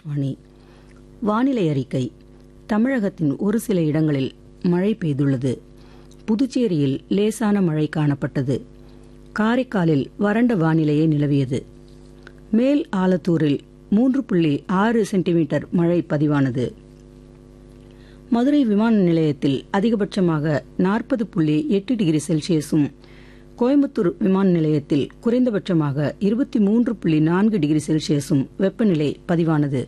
ஆகாஷ்வாணி வானிலை அறிக்கை தமிழகத்தின் ஒரு சில இடங்களில் மழை பெய்துள்ளது புதுச்சேரியில் லேசான மழை காணப்பட்டது காரைக்காலில் வறண்ட வானிலையே நிலவியது மேல் ஆலத்தூரில் மூன்று புள்ளி ஆறு சென்டிமீட்டர் மழை பதிவானது மதுரை விமான நிலையத்தில் அதிகபட்சமாக நாற்பது புள்ளி எட்டு டிகிரி செல்சியஸும் கோயம்புத்தூர் விமான நிலையத்தில் குறைந்தபட்சமாக இருபத்தி மூன்று புள்ளி நான்கு டிகிரி செல்சியஸும் வெப்பநிலை பதிவானது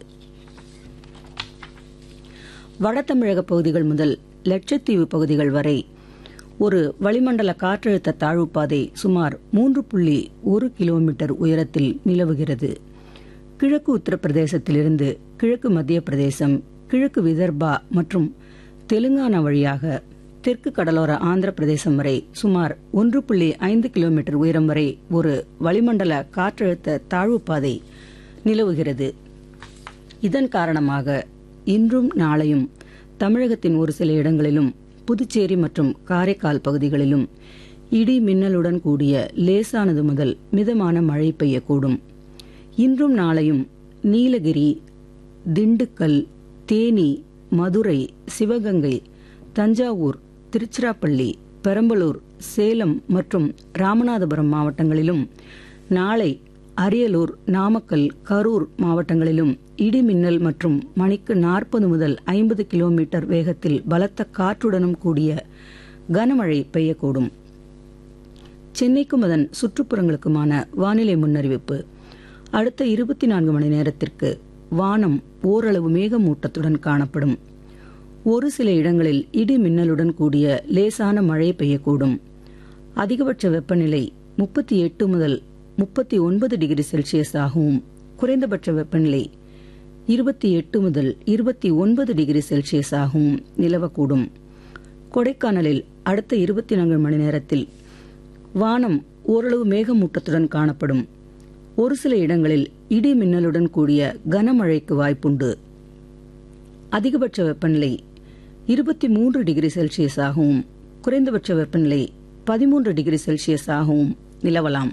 வடதமிழக பகுதிகள் முதல் லட்சத்தீவு பகுதிகள் வரை ஒரு வளிமண்டல காற்றழுத்த தாழ்வுப்பாதை சுமார் மூன்று புள்ளி ஒரு கிலோமீட்டர் உயரத்தில் நிலவுகிறது கிழக்கு உத்தரப்பிரதேசத்திலிருந்து கிழக்கு மத்திய பிரதேசம் கிழக்கு விதர்பா மற்றும் தெலுங்கானா வழியாக தெற்கு கடலோர ஆந்திர பிரதேசம் வரை சுமார் ஒன்று புள்ளி ஐந்து கிலோமீட்டர் உயரம் வரை ஒரு வளிமண்டல காற்றழுத்த தாழ்வுப்பாதை நிலவுகிறது இதன் காரணமாக இன்றும் நாளையும் தமிழகத்தின் ஒரு சில இடங்களிலும் புதுச்சேரி மற்றும் காரைக்கால் பகுதிகளிலும் இடி மின்னலுடன் கூடிய லேசானது முதல் மிதமான மழை பெய்யக்கூடும் இன்றும் நாளையும் நீலகிரி திண்டுக்கல் தேனி மதுரை சிவகங்கை தஞ்சாவூர் திருச்சிராப்பள்ளி பெரம்பலூர் சேலம் மற்றும் ராமநாதபுரம் மாவட்டங்களிலும் நாளை அரியலூர் நாமக்கல் கரூர் மாவட்டங்களிலும் இடி மின்னல் மற்றும் மணிக்கு நாற்பது முதல் ஐம்பது கிலோமீட்டர் வேகத்தில் பலத்த காற்றுடனும் கூடிய கனமழை பெய்யக்கூடும் சென்னைக்கும் அதன் சுற்றுப்புறங்களுக்குமான வானிலை முன்னறிவிப்பு அடுத்த இருபத்தி நான்கு மணி நேரத்திற்கு வானம் ஓரளவு மேகமூட்டத்துடன் காணப்படும் ஒரு சில இடங்களில் இடி மின்னலுடன் கூடிய லேசான மழை பெய்யக்கூடும் அதிகபட்ச வெப்பநிலை முப்பத்தி எட்டு முதல் முப்பத்தி ஒன்பது டிகிரி செல்சியஸ் ஆகவும் குறைந்தபட்ச வெப்பநிலை இருபத்தி எட்டு முதல் இருபத்தி ஒன்பது டிகிரி செல்சியஸ் ஆகவும் நிலவக்கூடும் கொடைக்கானலில் அடுத்த இருபத்தி நான்கு மணி நேரத்தில் வானம் ஓரளவு மேகமூட்டத்துடன் காணப்படும் ஒரு சில இடங்களில் இடி மின்னலுடன் கூடிய கனமழைக்கு வாய்ப்புண்டு அதிகபட்ச வெப்பநிலை இருபத்தி மூன்று டிகிரி செல்சியஸ் ஆகவும் குறைந்தபட்ச வெப்பநிலை பதிமூன்று டிகிரி செல்சியஸ் ஆகவும் நிலவலாம்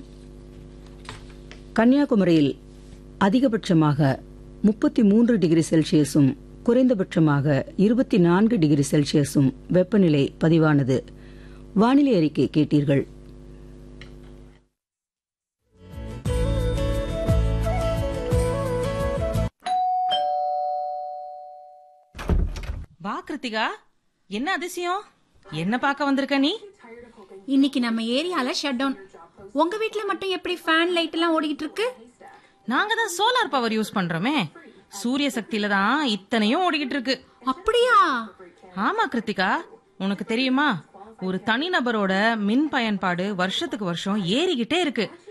கன்னியாகுமரியில் அதிகபட்சமாக முப்பத்தி மூன்று டிகிரி செல்சியஸும் குறைந்தபட்சமாக இருபத்தி நான்கு டிகிரி செல்சியஸும் வெப்பநிலை பதிவானது வானிலை அறிக்கை கேட்டீர்கள் வா கிருத்திகா என்ன அதிசயம் என்ன பார்க்க வந்திருக்க நீ இன்னைக்கு நம்ம ஏரியால ஷட் டவுன் உங்க வீட்ல மட்டும் எப்படி ஃபேன் லைட் எல்லாம் ஓடிக்கிட்டு இருக்கு நாங்க தான் சோலார் பவர் யூஸ் பண்றோமே சூரிய சக்தியில தான் இத்தனையும் ஓடிக்கிட்டு இருக்கு அப்படியா ஆமா கிருத்திகா உனக்கு தெரியுமா ஒரு தனிநபரோட மின் பயன்பாடு வருஷத்துக்கு வருஷம் ஏறிக்கிட்டே இருக்கு